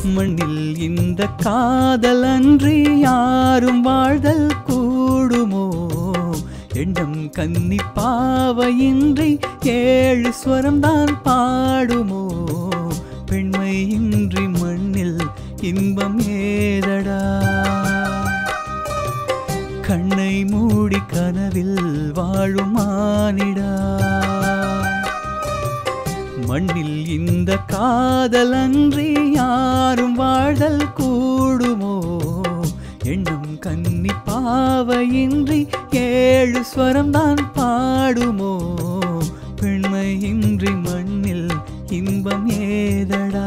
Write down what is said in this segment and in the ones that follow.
மண்ணில் இந்த காதல் அன்றி யாரும் வாழ்தல் கூடுமோ எண்ணம் கன்னி பாவையின்றி ஏழு ஸ்வரம்தான் பாடுமோ பெண்மையின்றி மண்ணில் இன்பம் ஏதடா கண்ணை மூடி கனவில் வாழும் மானிடா மண்ணில் இந்த காதல் அன்றி யாரும் வாழ்தல் கூடுமோ எண்ணம் கன்னி பாவையின்றி ஏழு ஸ்வரம்தான் பாடுமோ பெண்மையின்றி மண்ணில் இன்பம் ஏதடா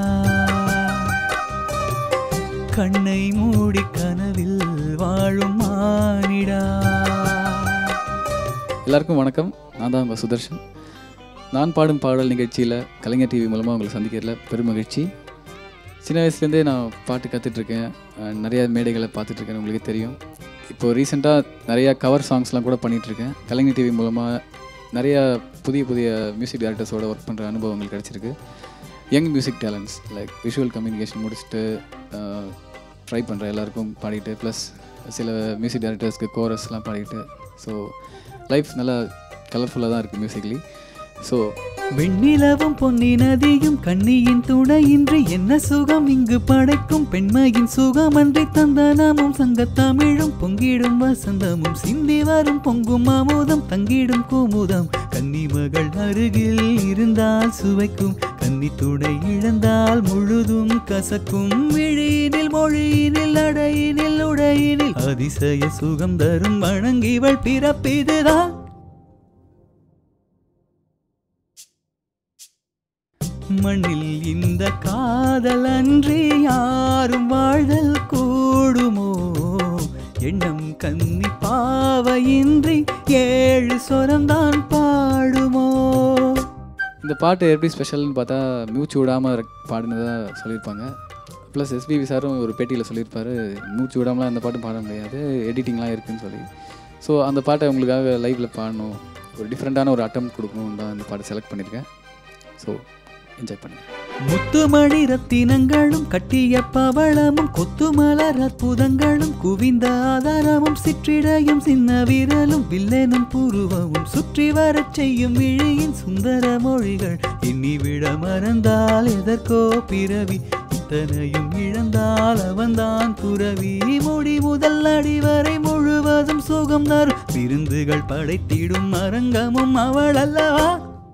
கண்ணை மூடி கனவில் வாழும் மானிடா எல்லாருக்கும் வணக்கம் நான் தான் உங்கள் சுதர்ஷன் நான் பாடும் பாடல் நிகழ்ச்சியில் கலைஞர் டிவி மூலமாக உங்களை சந்திக்கிறதுல பெரும் மகிழ்ச்சி சின்ன வயசுலேருந்தே நான் பாட்டு கற்றுட்ருக்கேன் நிறைய மேடைகளை பார்த்துட்ருக்கேன் உங்களுக்கு தெரியும் இப்போது ரீசெண்டாக நிறையா கவர் சாங்ஸ்லாம் கூட பண்ணிகிட்ருக்கேன் கலைஞர் டிவி மூலமாக நிறையா புதிய புதிய மியூசிக் டைரக்டர்ஸோட ஒர்க் பண்ணுற அனுபவங்கள் கிடச்சிருக்கு young music talents like visual communication முடிச்சுட்டு ட்ரை பண்ணுற எல்லாருக்கும் பாடிட்டு ப்ளஸ் சில மியூசிக் டைரக்டர்ஸ்க்கு கோரஸ்லாம் பாடிட்டு ஸோ லைஃப் நல்லா கலர்ஃபுல்லாக தான் இருக்குது மியூசிக்லி ஸோ வெண்ணிலவும் பொன்னி நதியும் கண்ணியின் துணையின்றி என்ன சுகம் இங்கு படைக்கும் பெண்மையின் சுகமன்றி தந்தனமும் சங்கத்தமிழும் பொங்கிடும் வசந்தமும் சிந்தி வரும் பொங்கும் அமுதம் தங்கிடும் குமுதம் கன்னி மகள் அருகில் இருந்தால் சுவைக்கும் கன்னி துணை இழந்தால் முழுதும் கசக்கும் விழியினில் மொழியினில் அடையினில் உடையினில் அதிசய சுகம் தரும் வணங்கிவள் பிறப்பிதுதான் மண்ணில் இந்த காதல் அன்றி யாரும் வாழ்தல் கூடுமோ எண்ணம் கன்னி பாவையின்றி ஏழு சொரம்தான் பாடுமோ இந்த பாட்டு எப்படி ஸ்பெஷல்னு பார்த்தா மூச்சு விடாமல் பாடினதாக சொல்லியிருப்பாங்க ப்ளஸ் எஸ்பிபி சாரும் ஒரு பேட்டியில் சொல்லியிருப்பாரு மூச்சு விடாமலாம் அந்த பாட்டும் பாட முடியாது எடிட்டிங்லாம் இருக்குன்னு சொல்லி ஸோ அந்த பாட்டை உங்களுக்காக லைவில் பாடணும் ஒரு டிஃப்ரெண்ட்டான ஒரு அட்டம் கொடுக்கணும்னு தான் இந்த பாட்டை செலக்ட் பண்ணியிருக்கேன் ஸோ என்ஜாய் பண்ணுங்கள் முத்துமணி ரத்தினங்களும் கட்டிய பவளமும் கொத்துமலர் அற்புதங்களும் குவிந்த ஆதாரமும் சிற்றிடையும் சின்ன விரலும் வில்லனும் புருவமும் சுற்றி வரச் செய்யும் விழியின் சுந்தர மொழிகள் எண்ணிவிட மறந்தால் எதற்கோ பிறவி இத்தனையும் இழந்தால் அவன்தான் துறவி மொழி முதல் அடிவரை முழுவதும் சுகம் தரும் விருந்துகள் படைத்திடும் அரங்கமும் அவள் அல்லவா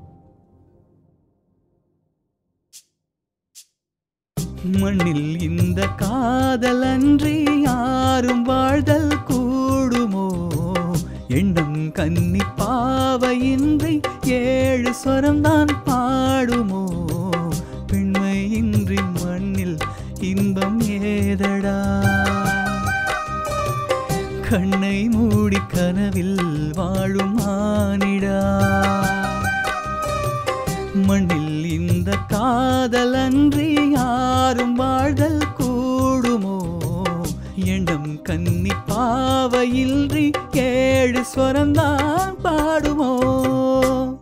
மண்ணில் இந்த காதல் அன்றி யாரும் வாழ்தல் கூடுமோ எண்ணம் கன்னி பாவையின்றி ஏழு ஸ்வரம்தான் பாடுமோ பெண்மையின்றி மண்ணில் இன்பம் ஏதடா கண்ணை மூடி கனவில் வாழும் மானிடா மண்ணில் இந்த காதல் அன்றி யாரும் வாழ்தல் கூடுமோ எண்ணம் கன்னி பாவையின்றி ஏழு ஸ்வரம்தான் பாடுமோ